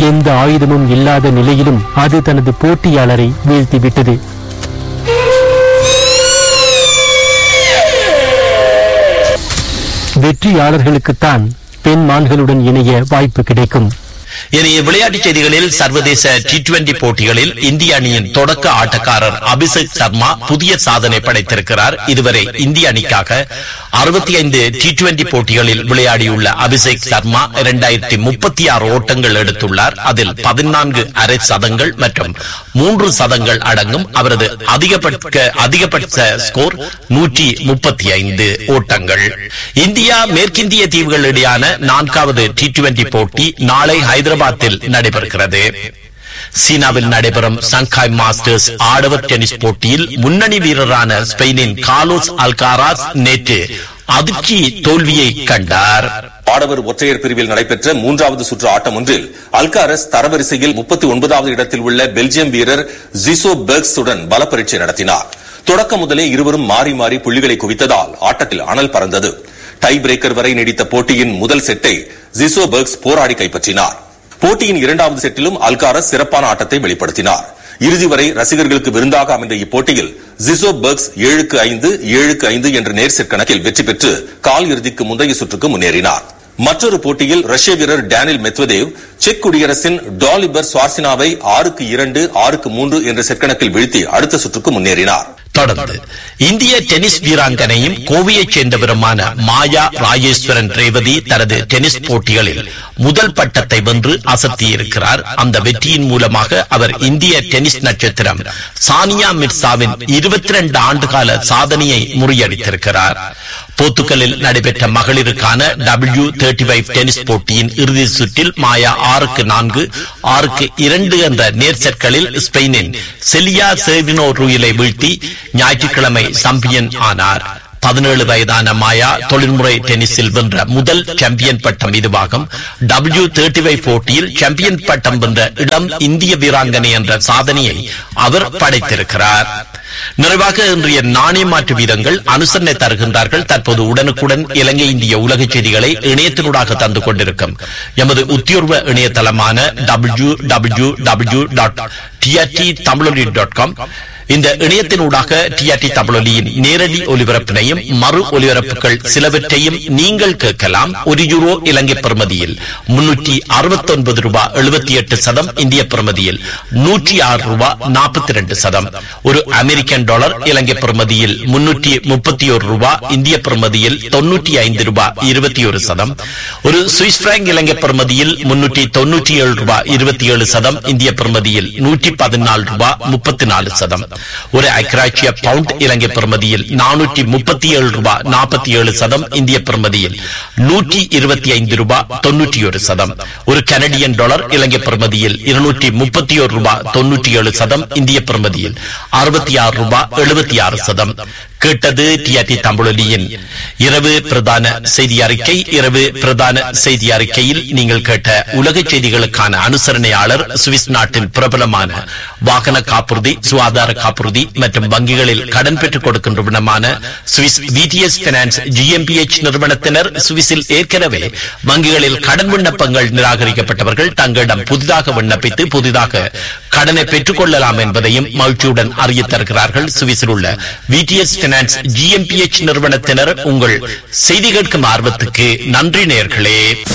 எந்த ஆயுதமும் இல்லாத நிலையிலும் அது தனது போட்டியாளரை வீழ்த்திவிட்டது வெற்றியாளர்களுக்குத்தான் பெண் மான்களுடன் இணைய வாய்ப்பு கிடைக்கும் இனிய விளையாட்டுச் செய்திகளில் சர்வதேச டி டுவெண்டி போட்டிகளில் இந்திய அணியின் தொடக்க ஆட்டக்காரர் அபிஷேக் சர்மா புதிய சாதனை படைத்திருக்கிறார் இதுவரை இந்திய அணிக்காக அறுபத்தி ஐந்து டி டுவெண்டி போட்டிகளில் விளையாடியுள்ள அபிஷேக் சர்மா இரண்டாயிரத்தி முப்பத்தி ஆறு ஓட்டங்கள் எடுத்துள்ளார் அதில் பதினான்கு அரை சதங்கள் மற்றும் மூன்று சதங்கள் அடங்கும் அவரது அதிகபட்ச அதிகபட்ச ஸ்கோர் நூற்றி முப்பத்தி ஐந்து ஓட்டங்கள் இந்தியா மேற்கிந்திய தீவுகள் இடையான நான்காவது டி டுவெண்டி போட்டி நாளை ஹைதராபாத்தில் நடைபெறுகிறது சீனாவில் நடைபெறும் சங்காய் மாஸ்டர்ஸ் ஆடவர் டென்னிஸ் போட்டியில் முன்னணி வீரரான ஸ்பெயினின் காலோஸ் அல்காராஸ் நேற்று அதிர்ச்சி தோல்வியை கண்டார் ஆடவர் ஒற்றையர் பிரிவில் நடைபெற்ற மூன்றாவது சுற்று ஆட்டம் ஒன்றில் அல்காரஸ் தரவரிசையில் முப்பத்தி ஒன்பதாவது இடத்தில் உள்ள பெல்ஜியம் வீரர் ஜிசோ பெர்க்ஸ் உடன் பல பரீட்சை நடத்தினார் தொடக்க முதலே இருவரும் மாறி மாறி புள்ளிகளை குவித்ததால் ஆட்டத்தில் அனல் பறந்தது டை பிரேக்கர் வரை நீடித்த போட்டியின் முதல் செட்டை ஜிசோ பெர்க்ஸ் போராடி கைப்பற்றினார் போட்டியின் இரண்டாவது செட்டிலும் அல்காரஸ் சிறப்பான ஆட்டத்தை வெளிப்படுத்தினார் இறுதி வரை ரசிகர்களுக்கு விருந்தாக அமைந்த இப்போட்டியில் ஜிசோ பர்க்ஸ் ஏழுக்கு ஐந்து ஏழுக்கு ஐந்து என்ற நேர் செட் கணக்கில் வெற்றி பெற்று கால் இறுதிக்கு முந்தைய சுற்றுக்கு முன்னேறினார் மற்றொரு போட்டியில் ரஷ்ய வீரர் டேனில் மெத்வதேவ் செக் குடியரசின் டாலிபர் சுவாசினாவை ஆறுக்கு இரண்டு ஆறுக்கு மூன்று என்ற செட் கணக்கில் வீழ்த்தி அடுத்த சுற்றுக்கு முன்னேறினார் தொடர்ந்து இந்திய டென்னிஸ் வீராங்கனையும் கோவையைச் சேர்ந்தவருமான மாயா ராஜேஸ்வரன் ரேவதி தனது டென்னிஸ் போட்டிகளில் முதல் பட்டத்தை வென்று அசத்தியிருக்கிறார் அந்த வெற்றியின் மூலமாக அவர் இந்திய டென்னிஸ் நட்சத்திரம் சானியா மிர்சாவின் இருபத்தி ரெண்டு ஆண்டுகால சாதனையை முறியடித்திருக்கிறார் போர்த்துகலில் நடைபெற்ற மகளிருக்கான டபிள்யூ தேர்ட்டி ஃபைவ் டென்னிஸ் போட்டியின் இறுதி சுற்றில் மாயா ஆறுக்கு நான்கு ஆறுக்கு இரண்டு என்ற நேர் செட்களில் ஸ்பெயினின் செலியா சேவினோ ரூயிலை வீழ்த்தி ஞாயிற்றுக்கிழமை சாம்பியன் ஆனார் பதினேழு வயதான மாயா தொழில்முறை டென்னிஸில் வென்ற முதல் சாம்பியன் பட்டம் இதுவாகும் டபிள்யூ தேர்ட்டி ஃபைவ் போட்டியில் சாம்பியன் பட்டம் வென்ற இடம் இந்திய வீராங்கனை என்ற சாதனையை அவர் படைத்திருக்கிறார் நிறைவாக இன்றைய நாணய மாற்று வீதங்கள் அனுசரணை தருகின்றார்கள் தற்போது உடனுக்குடன் இலங்கை இந்திய உலக செய்திகளை இணையத்தினூடாக தந்து கொண்டிருக்கும் எமது உத்தியோர்வ இணையதளமான W W W dot TRT Tamiloli dot com இந்த இணையத்தினூடாக டிஆர்டி தமிழொலியின் நேரடி ஒலிபரப்பினையும் மறு ஒலிபரப்புகள் சிலவற்றையும் நீங்கள் கேட்கலாம் ஒரு யூரோ இலங்கை பிரமதியில் முன்னூற்றி அறுபத்தி ஒன்பது ரூபாய் எழுபத்தி எட்டு சதம் இந்திய பிரமதியில் நூற்றி ஆறு ரூபாய் நாற்பத்தி ரெண்டு சதம் ஒரு அமெரிக்கன் டாலர் இலங்கை பிரமதியில் முன்னூற்றி முப்பத்தி ஒரு ரூபாய் இந்திய பிரமதியில் தொன்னூற்றி ஐந்து ரூபாய் இருபத்தி ஒரு சதம் ஒரு சுவிஸ் பிராங்க் இலங்கை பிரமதியில் முன்னூற்றி தொன்னூற்றி ஏழு ரூபாய் இருபத்தி ஏழு சதம் இந்திய பிரமதியில் நூற்றி பதினாலு ரூபாய் முப்பத்தி நாலு சதம் ஒரு ஐக்கிராட்சிய பவுண்ட் இலங்கை பிரமதியில் நானூற்றி முப்பத்தி ஏழு ரூபாய் நாற்பத்தி ஏழு சதம் இந்திய பிரமதியில் நூற்றி இருபத்தி ஐந்து ரூபாய் தொன்னூற்றி ஒரு சதம் ஒரு கனடியன் டாலர் இலங்கை பிரமதியில் இருநூற்றி முப்பத்தி ஒரு ரூபாய் தொன்னூற்றி ஏழு சதம் இந்திய பிரமதியில் அறுபத்தி ஆறு ரூபாய் எழுபத்தி ஆறு சதம் கேட்டது டிஆர்டி தமிழொலியின் இரவு பிரதான செய்தி அறிக்கை இரவு பிரதான செய்தி அறிக்கையில் நீங்கள் கேட்ட உலக செய்திகளுக்கான அனுசரணையாளர் சுவிஸ் நாட்டின் பிரபலமான வாகன காப்புறுதி சுகாதார காப்புறுதி மற்றும் வங்கிகளில் கடன் பெற்றுக் கொடுக்கின்ற விடமான சுவிஸ் விடிஎஸ் பினான்ஸ் ஜிஎம்பிஎச் நிறுவனத்தினர் சுவிஸில் ஏற்கனவே வங்கிகளில் கடன் விண்ணப்பங்கள் நிராகரிக்கப்பட்டவர்கள் தங்களிடம் புதிதாக விண்ணப்பித்து புதிதாக கடனை பெற்றுக் கொள்ளலாம் என்பதையும் மகிழ்ச்சியுடன் அறிய தருகிறார்கள் சுவிஸில் உள்ள விடிஎஸ் பினான்ஸ் ஜிஎம்பிஎச் நிறுவனத்தினர் உங்கள் செய்தி கேட்கும் ஆர்வத்துக்கு நன்றி நேர்களே